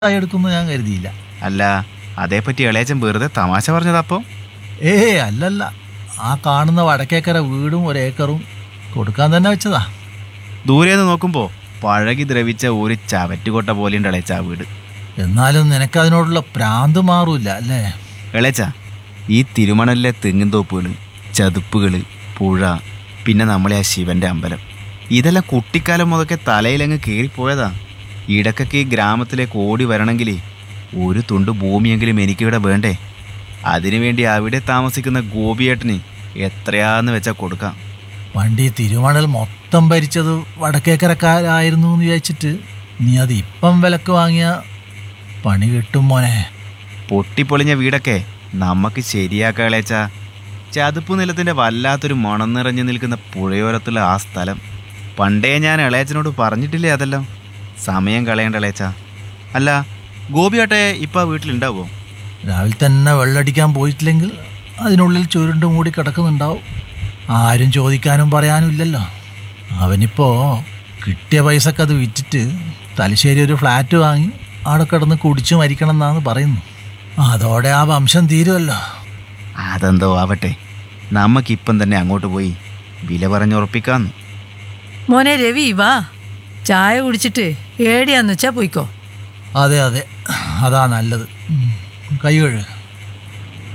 ആയി എടുക്കുമെന്ന് ഞാൻ കരുതിയില്ല അല്ല അതേപ്പറ്റി ഇളയച്ചൻ വെറുതെ തമാശ പറഞ്ഞതപ്പോ ഏ അല്ലല്ല ആ കാണുന്ന വടക്കേക്കര വീടും ഒരേക്കറും കൊടുക്കാൻ തന്നെ വെച്ചതാ ദൂരേന്ന് നോക്കുമ്പോൾ പഴകി ദ്രവിച്ച ഒരു ചവറ്റുകൊട്ട പോലെയുണ്ട് ഇളയച്ച ആ വീട് എന്നാലും നിനക്കതിനോടുള്ള പ്രാന്ത് മാറൂല അല്ലേ ഇളയച്ച ഈ തിരുമണലിലെ തെങ്ങിൻതോപ്പുകൾ ചതുപ്പുകൾ പുഴ പിന്നെ നമ്മളെ ആ ശിവന്റെ അമ്പലം ഇതെല്ലാം കുട്ടിക്കാലം മുതലൊക്കെ തലയിലങ്ങ് കയറിപ്പോയതാ ഇടക്കൊക്കെ ഈ ഗ്രാമത്തിലേക്ക് ഓടി വരണമെങ്കിൽ ഒരു തുണ്ട് ഭൂമിയെങ്കിലും എനിക്കിവിടെ വേണ്ടേ അതിനുവേണ്ടി അവിടെ താമസിക്കുന്ന ഗോപിയേട്ടന് എത്രയാന്ന് വെച്ചാൽ കൊടുക്കാം വണ്ടി തിരുമണൽ മൊത്തം ഭരിച്ചത് വടക്കേക്കരക്കാരായിരുന്നു എന്ന് വിചാരിച്ചിട്ട് നീ അത് ഇപ്പം വിലക്ക് വാങ്ങിയ പണി കിട്ടും മോനെ പൊട്ടിപ്പൊളിഞ്ഞ വീടൊക്കെ നമുക്ക് ശരിയാക്കാം ഇളയച്ച ചതുപ്പ് നിലത്തിൻ്റെ വല്ലാത്തൊരു മണം നിറഞ്ഞു നിൽക്കുന്ന പുഴയോരത്തുള്ള ആ സ്ഥലം പണ്ടേ ഞാൻ ഇളയച്ചനോട് പറഞ്ഞിട്ടില്ലേ അതെല്ലാം സമയം കളയേണ്ട ഇളയച്ച അല്ല ഗോപിയാട്ടെ ഇപ്പം വീട്ടിലുണ്ടാവോ രാവിലെ തന്നെ വെള്ളടിക്കാൻ പോയിട്ടില്ലെങ്കിൽ അതിനുള്ളിൽ ചുരുണ്ട് മൂടി കിടക്കുന്നുണ്ടാവും ആരും ചോദിക്കാനും പറയാനും ഇല്ലല്ലോ അവനിപ്പോ കിട്ടിയ പൈസക്ക് അത് വിറ്റിട്ട് തലശ്ശേരി ഒരു ഫ്ലാറ്റ് വാങ്ങി അവിടെ കിടന്ന് കുടിച്ചു മരിക്കണം എന്നാണ് പറയുന്നു അതോടെ ആ വംശം തീരുമല്ലോ അതെന്തോ ആവട്ടെ നമുക്കിപ്പം തന്നെ അങ്ങോട്ട് പോയി വില പറഞ്ഞുറപ്പിക്കാന്ന് മോനെ രവി വാ ചായ കുടിച്ചിട്ട് ഏടിയാന്ന് വെച്ചാ പോയിക്കോ അതെ അതെ അതാ നല്ലത് ഉം. കൈ കഴുക